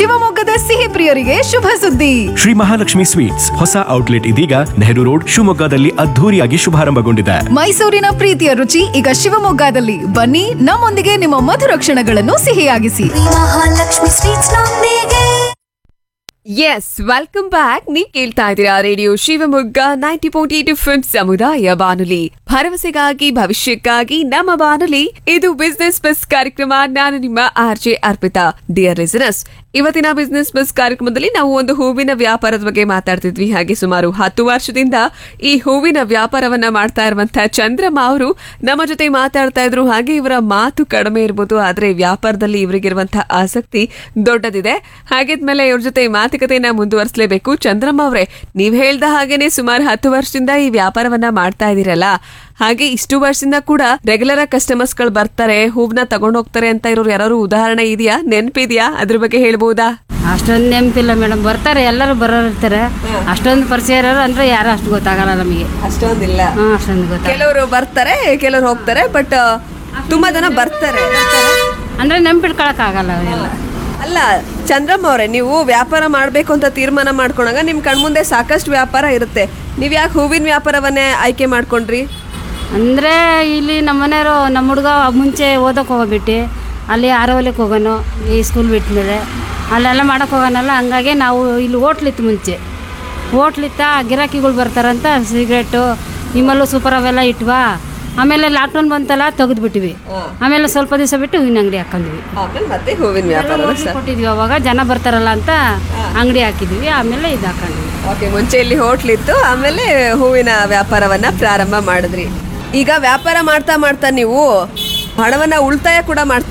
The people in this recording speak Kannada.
ಶಿವಮೊಗ್ಗದ ಸಿಹಿ ಪ್ರಿಯರಿಗೆ ಶುಭ ಸುದ್ದಿ ಶ್ರೀ ಮಹಾಲಕ್ಷ್ಮಿ ಸ್ವೀಟ್ಸ್ ಹೊಸ ಔಟ್ಲೆಟ್ ಇದೀಗ ನೆಹರು ರೋಡ್ ಶಿವಮೊಗ್ಗದಲ್ಲಿ ಅದ್ಧೂರಿಯಾಗಿ ಶುಭಾರಂಭಗೊಂಡಿದೆ ಮೈಸೂರಿನ ಪ್ರೀತಿಯ ರುಚಿ ಈಗ ಶಿವಮೊಗ್ಗದಲ್ಲಿ ಬನ್ನಿ ನಮ್ಮೊಂದಿಗೆ ನಿಮ್ಮ ಮಧುರ ಕ್ಷಣಗಳನ್ನು ಸಿಹಿಯಾಗಿಸಿ ಮಹಾಲಕ್ಷ್ಮಿ ಸ್ವೀಟ್ಸ್ ನೊಂದಿಗೆ ಎಸ್ ವೆಲ್ಕಮ್ ಬ್ಯಾಕ್ ನೀವ್ ಕೇಳ್ತಾ ಇದ್ದೀರಾ radio Shivamogga ninety point eight FM ಸಮುದಾಯ ಬಾನುಲಿ ಭರವಸೆಗಾಗಿ ಭವಿಷ್ಯಕ್ಕಾಗಿ ನಮ್ಮ ಬಾನುಲಿ ಇದು ಬಿಸ್ನೆಸ್ ಬಸ್ ಕಾರ್ಯಕ್ರಮ ನಾನು ನಿಮ್ಮ R J Arpita dear listeners ಇವತ್ತಿನ ಬಿಸ್ನೆಸ್ ಬಸ್ ಕಾರ್ಯಕ್ರಮದಲ್ಲಿ ನಾವು ಒಂದು ಹೂವಿನ ವ್ಯಾಪಾರದ ಬಗ್ಗೆ ಮಾತಾಡ್ತಿದ್ವಿ ಹಾಗೆ ಸುಮಾರು ಹತ್ತು ವರ್ಷದಿಂದ ಈ ಹೂವಿನ ವ್ಯಾಪಾರವನ್ನ ಮಾಡ್ತಾ ಇರುವಂತಹ ಚಂದ್ರಮ್ಮ ಅವರು ನಮ್ಮ ಜೊತೆ ಮಾತಾಡ್ತಾ ಇದ್ರು ಹಾಗೆ ಇವರ ಮಾತು ಕಡಿಮೆ ಇರ್ಬೋದು ಆದ್ರೆ ವ್ಯಾಪಾರದಲ್ಲಿ ಇವರಿಗಿರುವಂತಹ ಆಸಕ್ತಿ ದೊಡ್ಡದಿದೆ ಹಾಗಿದ್ಮೇಲೆ ಇವ್ರ ಜೊತೆ ಮಾತುಕತೆಯನ್ನ ಮುಂದುವರಿಸಲೇಬೇಕು ಚಂದ್ರಮ್ಮ ಅವರೇ ನೀವ್ ಹೇಳ್ದ ಹಾಗೇನೆ ಸುಮಾರು ಹತ್ತು ವರ್ಷದಿಂದ ಈ ವ್ಯಾಪಾರವನ್ನ ಮಾಡ್ತಾ ಇದೀರಲ್ಲ ಹಾಗೆ ಇಷ್ಟು ವರ್ಷದಿಂದ ಕೂಡ ರೆಗ್ಯುಲರ್ ಆಗಿ ಕಸ್ಟಮರ್ಸ್ ಗಳು ಬರ್ತಾರೆ ಹೂವನ್ನ ತಗೊಂಡ್ ಹೋಗ್ತಾರೆ ಅಂತ ಇರೋರು ಯಾರು ಉದಾಹರಣೆ ಇದೆಯಾ ನೆನಪಿದ್ಯಾ ಅದ್ರ ಬಗ್ಗೆ ಹೇಳ್ಬೋದಾ ಅಷ್ಟೊಂದು ನೆನಪಿಲ್ಲ ಮೇಡಮ್ ಬರ್ತಾರೆ ಎಲ್ಲರೂ ಬರೋರು ಇರ್ತಾರೆ ಅಷ್ಟೊಂದು ಪರಿಚಯ ಇರೋರು ಅಂದ್ರೆ ಯಾರು ಅಷ್ಟು ಗೊತ್ತಾಗಲ್ಲ ನಮಗೆ ಅಷ್ಟೊಂದಿಲ್ಲ ಹಾಂ ಅಷ್ಟೊಂದು ಗೊತ್ತಾಗ ಕೆಲವರು ಬರ್ತಾರೆ ಕೆಲವರು ಹೋಗ್ತಾರೆ ಬಟ್ ತುಂಬಾ ಜನ ಬರ್ತಾರೆ ಅಂದ್ರೆ ನೆನ್ಪಿಟ್ಕೊಳಕ್ಕಾಗಲ್ಲ ಅವೆಲ್ಲ ಅಲ್ಲ ಚಂದ್ರಮ್ಮ ಅವರೇ ನೀವು ವ್ಯಾಪಾರ ಮಾಡ್ಬೇಕು ಅಂತ ತೀರ್ಮಾನ ಮಾಡ್ಕೊಂಡಾಗ ನಿಮ್ ಕಣ್ಮುಂದೆ ಸಾಕಷ್ಟು ವ್ಯಾಪಾರ ಇರುತ್ತೆ ನೀವ್ ಯಾಕೆ ಹೂವಿನ ವ್ಯಾಪಾರವನ್ನೇ ಆಯ್ಕೆ ಮಾಡ್ಕೊಂಡ್ರಿ ಅಂದರೆ ಇಲ್ಲಿ ನಮ್ಮ ಮನೆಯವರು ನಮ್ಮ ಹುಡುಗ ಮುಂಚೆ ಓದೋಕೆ ಹೋಗೋಬಿಟ್ಟು ಅಲ್ಲಿ ಆರವಲಿಕ್ಕೆ ಹೋಗೋನು ಈ ಸ್ಕೂಲ್ ಬಿಟ್ಟ ಮೇಲೆ ಅಲ್ಲೆಲ್ಲ ಮಾಡೋಕೆ ಹೋಗೋನಲ್ಲ ಹಂಗಾಗಿ ನಾವು ಇಲ್ಲಿ ಹೋಟ್ಲಿತ್ತು ಮುಂಚೆ ಹೋಟ್ಲಿತ್ತ ಗಿರಾಕಿಗಳು ಬರ್ತಾರಂತ ಸಿಗರೇಟು ನಿಮ್ಮಲ್ಲೂ ಸೂಪರ್ ಅವೆಲ್ಲ ಇಟ್ವಾ ಆಮೇಲೆ ಲಾಕ್ಡೌನ್ ಬಂತಲ್ಲ ತೆಗೆದ್ಬಿಟ್ಟಿವಿ ಆಮೇಲೆ ಸ್ವಲ್ಪ ದಿವಸ ಬಿಟ್ಟು ಹೂವಿನ ಅಂಗಡಿ ಹಾಕೊಂಡ್ವಿ ಆಮೇಲೆ ಮತ್ತೆ ಹೂವಿನ ವ್ಯಾಪಾರ ಹೋಟ್ಲಿಗೆ ಕೊಟ್ಟಿದ್ವಿ ಅವಾಗ ಜನ ಬರ್ತಾರಲ್ಲ ಅಂತ ಅಂಗಡಿ ಹಾಕಿದ್ವಿ ಆಮೇಲೆ ಇದು ಹಾಕೊಂಡ್ವಿ ಓಕೆ ಮುಂಚೆ ಇಲ್ಲಿ ಹೋಟ್ಲ್ ಇತ್ತು ಆಮೇಲೆ ಹೂವಿನ ವ್ಯಾಪಾರವನ್ನ ಪ್ರಾರಂಭ ಮಾಡಿದ್ರಿ ಈಗ ವ್ಯಾಪಾರ ಮಾಡ್ತಾ ಮಾಡ್ತಾ ನೀವು ಹಣವನ್ನ ಉಳಿತಾಯ ಕೂಡ ಮಾಡ್ತೀರಾ